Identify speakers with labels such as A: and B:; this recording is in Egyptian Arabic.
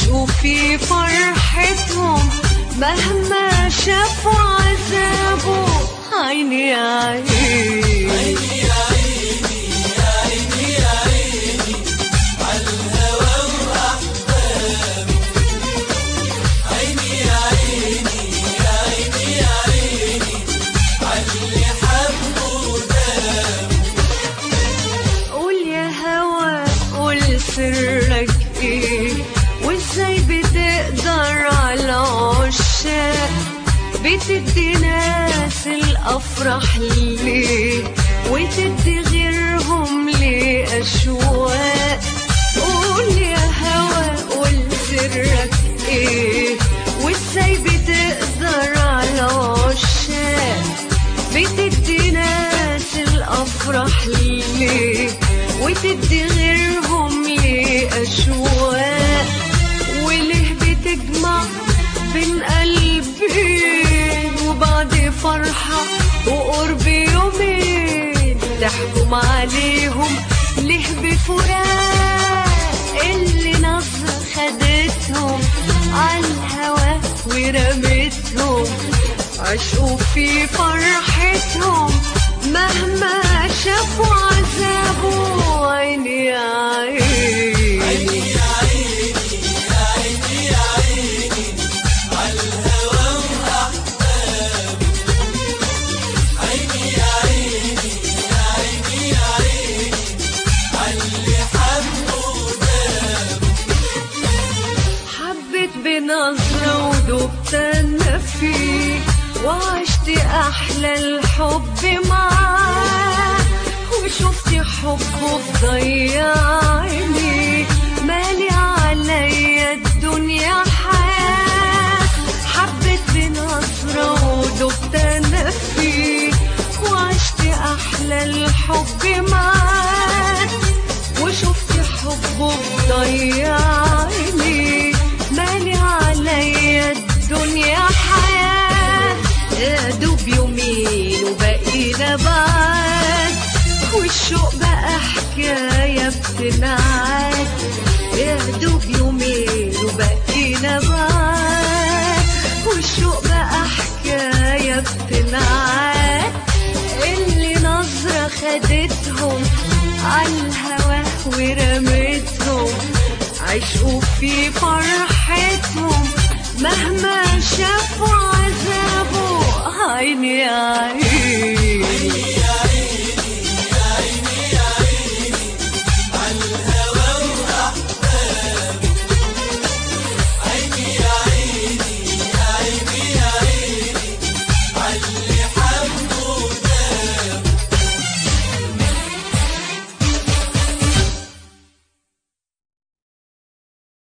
A: عاشوا في فرحتهم مهما شافوا عذابه عيني يا عيني قول يا هوا قول سرك ايه وازاي بتقدر على عشاق بتدي ناس الافراح ليه وتدي غيرهم ليه اشواق قول يا هوا قول سرك ايه وازاي بتقدر على عشاق بتدي ناس الافراح ليه وتدي غيرهم ليه اشواق وليه بتجمع بين قلبين وبعد فرحة وقرب يومين تحكم عليهم ليه بفراق اللي نظرة خدتهم عالهوا ورمتهم عشقوا في فرحتهم مهما شافوا عذابه عيني يا عيني حبيت بنظرة ودبت أنا فيه وعشت أحلى الحب معاه وشفت حبه ضيع عيني مالي عليا الدنيا حياة حبيت بنظرة ودبت أنا فيه وعشت أحلى الحب معاه وشفت حبه ضيع عيني مالي عليا الدنيا حياة يا دوب يومين وبقينا بعاد والشوق بقى حكاية بتنعاد يا دوب يومين وبقينا بعاد والشوق بقى حكاية بتنعاد اللي نظرة خدتهم عالهوا ورمتهم عشقوا في فرحتهم مهما شافوا عذابه عيني يا عيني